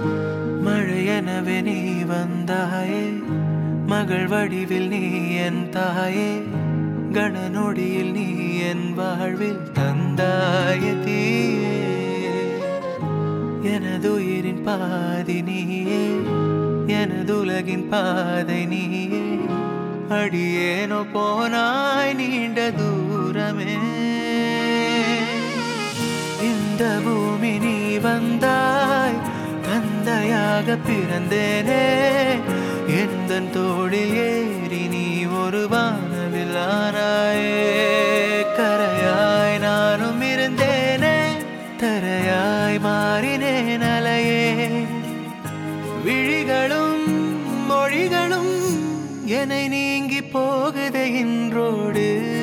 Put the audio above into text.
மழையெனவே நீ வந்தாயே மகள் வடிவில் நீ என் தாயே கணநொடியில் நீ என் வாழ்வில் தந்தாய தீயே எனதுயிரின் பாதி நீயே எனதுலகின் பாதை நீயே அடியேனோ போனாய் நீண்ட தூரமே இந்த பூமி நீ வந்தாய் தந்தையாக பிறந்தேனே எந்த தோளில் ஏறி நீ ஒரு வானவில் ஆனாயே கரையாய் நானும் இருந்தேனே தரையாய் மாறினேன் அலையே விழிகளும் மொழிகளும் என்னை நீங்கி போகுதே இன்றோடு